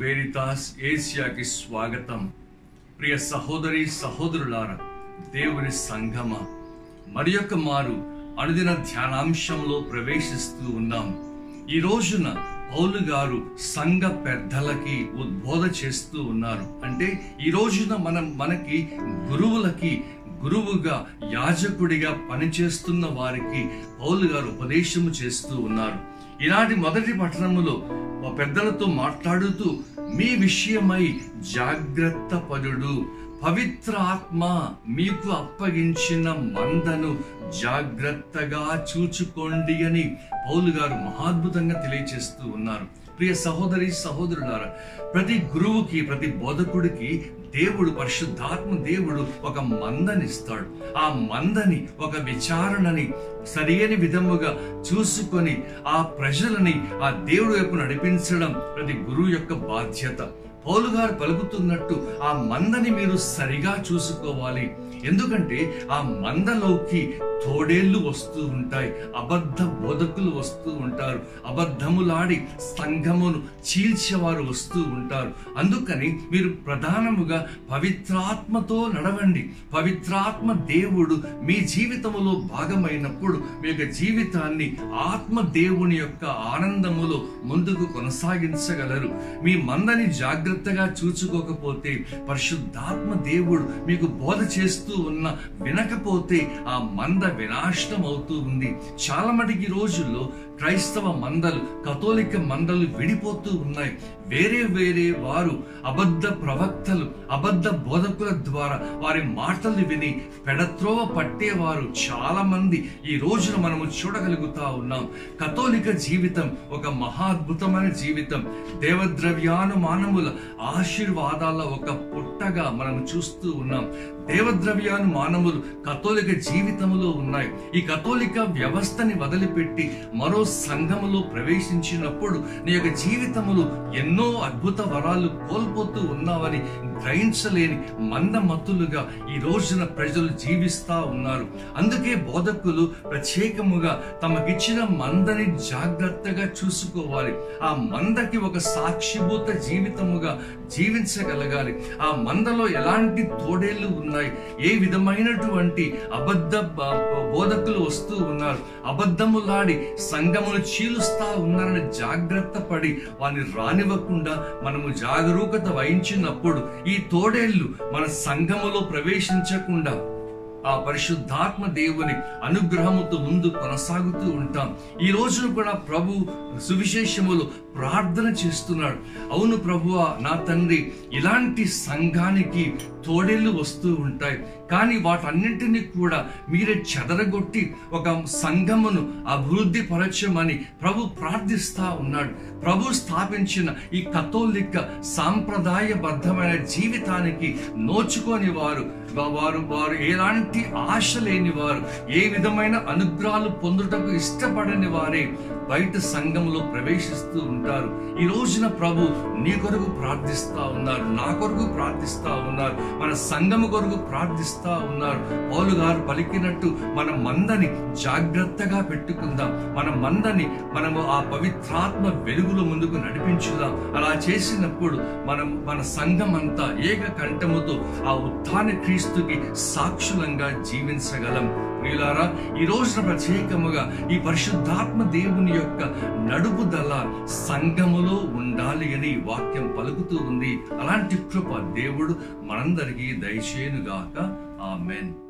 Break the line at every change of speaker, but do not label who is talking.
వేరితాస్ ఏసియాకి స్వాగతం ప్రియ సహోదరి సహోదరులారా దేవుని సంఘమ మరి యొక్క మారు అనుదిన ధ్యానాంశంలో ప్రవేశిస్తూ ఉన్నాం ఈ రోజున పౌలు గారు సంఘ పెద్దలకి ఉద్బోధ చేస్తూ ఉన్నారు అంటే ఈ రోజున మనం మనకి గురువులకి గురువుగా యాజకుడిగా పనిచేస్తున్న వారికి పౌలు గారు ఉపదేశము చేస్తూ ఉన్నారు ఈనాటి మొదటి పట్టణములో మా పెద్దలతో మాట్లాడుతూ మీ విషయమై జాగ్రత్త పడుడు పవిత్ర ఆత్మ మీకు అప్పగించిన మందను జాగ్రత్తగా చూచుకోండి అని పౌలు గారు మహాద్భుతంగా తెలియచేస్తూ ఉన్నారు ప్రియ సహోదరి సహోదరులారా ప్రతి గురువుకి ప్రతి బోధకుడికి దేవుడు పరిశుద్ధాత్మ దేవుడు ఒక మందనిస్తాడు ఆ మందని ఒక విచారణని సరియని విధముగా చూసుకొని ఆ ప్రజలని ఆ దేవుడు వైపు నడిపించడం ప్రతి గురువు యొక్క బాధ్యత పౌలు గారు పలుకుతున్నట్టు ఆ మందని మీరు సరిగా చూసుకోవాలి ఎందుకంటే ఆ మందలోకి తోడేళ్లు వస్తూ ఉంటాయి అబద్ధ బోధకులు వస్తూ ఉంటారు అబద్ధములాడి సంఘమును చీల్చేవారు వస్తూ ఉంటారు అందుకని మీరు ప్రధానముగా పవిత్రాత్మతో నడవండి పవిత్రాత్మ దేవుడు మీ జీవితములో భాగమైనప్పుడు మీ యొక్క జీవితాన్ని ఆత్మ దేవుని యొక్క ఆనందములో ముందుకు కొనసాగించగలరు మీ మందని జాగ్రత్తగా చూచుకోకపోతే పరిశుద్ధాత్మ దేవుడు మీకు బోధ చేస్తూ ఉన్న వినకపోతే ఆ మంద వినాశనం అవుతూ ఉంది చాలా మటుకి ఈ రోజుల్లో క్రైస్తవ మందలు కథోలిక మందలు విడిపోతూ ఉన్నాయి వేరే వేరే వారు అబద్ధ ప్రవక్తలు అబద్ధ బోధకుల ద్వారా వారి మాటలు విని పెడత్రోవ పట్టేవారు చాలా మంది ఈ రోజున మనము చూడగలుగుతా ఉన్నాం కథోలిక జీవితం ఒక మహాద్భుతమైన జీవితం దేవద్రవ్యాను మానవుల ఆశీర్వాదాల ఒక పుట్టగా మనం చూస్తూ ఉన్నాం దేవద్రవ్యాను మానవులు కథోలిక జీవితములో ఉన్నాయి ఈ కథోలిక వ్యవస్థని వదిలిపెట్టి మరో సంఘములో ప్రవేశించినప్పుడు నీ యొక్క జీవితములు ఎన్నో అద్భుత వరాలు కోల్పోతూ ఉన్నావని గ్రహించలేని మందమత్తులుగా ఈ రోజున ప్రజలు జీవిస్తా ఉన్నారు అందుకే బోధకులు ప్రత్యేకముగా తమకిచ్చిన మందని జాగ్రత్తగా చూసుకోవాలి ఆ మందకి ఒక సాక్షిభూత జీవితముగా జీవించగలగాలి ఆ మందలో ఎలాంటి తోడేళ్లు ఉన్నాయి ఏ విధమైనటువంటి అబద్ధ బ- బోధకులు వస్తూ ఉన్నారు అబద్ధములాడి సంఘమును చీలుస్తా ఉన్నారని జాగ్రత్త పడి వారిని రానివ్వకుండా మనము జాగరూకత వహించినప్పుడు ఈ తోడేళ్లు మన సంఘములో ప్రవేశించకుండా ఆ పరిశుద్ధాత్మ దేవుని అనుగ్రహముతో ముందు కొనసాగుతూ ఉంటాం ఈ రోజున కూడా ప్రభు సువిశేషములు ప్రార్థన చేస్తున్నాడు అవును ప్రభువా నా తండ్రి ఇలాంటి సంఘానికి తోడేళ్లు వస్తూ ఉంటాయి కానీ వాటన్నింటినీ కూడా మీరే చెదరగొట్టి ఒక సంఘమును అభివృద్ధి పరచమని ప్రభు ప్రార్థిస్తా ఉన్నాడు ప్రభు స్థాపించిన ఈ కథోలిక సాంప్రదాయబద్ధమైన జీవితానికి నోచుకొని వారు వా- వారు వారు ఎలాంటి ఆశ లేని వారు ఏ విధమైన అనుగ్రహాలు పొందుటకు ఇష్టపడని వారే బయట సంఘంలో ప్రవేశిస్తూ ఉంటారు ఈ రోజున ప్రభు నీ కొరకు ప్రార్థిస్తా ఉన్నారు నా కొరకు ప్రార్థిస్తా ఉన్నారు మన సంఘము కొరకు ప్రార్థిస్తా ఉన్నారు పౌలు గారు పలికినట్టు మన మందని జాగ్రత్తగా పెట్టుకుందాం మన మందని మనము ఆ పవిత్రాత్మ వెలుగులో ముందుకు నడిపించుదాం అలా చేసినప్పుడు మనం మన సంఘం అంతా ఏక కంఠముతో ఆ ఉత్థాన క్రీస్తుకి సాక్షులంగా జీవించగలం ప్రియులారా ఈ రోజున ప్రత్యేకముగా ఈ పరిశుద్ధాత్మ దేవుని యొక్క నడుపుదల సంఘములో ఉండాలి అని ఈ వాక్యం పలుకుతూ ఉంది అలాంటి కృప దేవుడు మనందరికీ దయచేయునుగాక ఆమెన్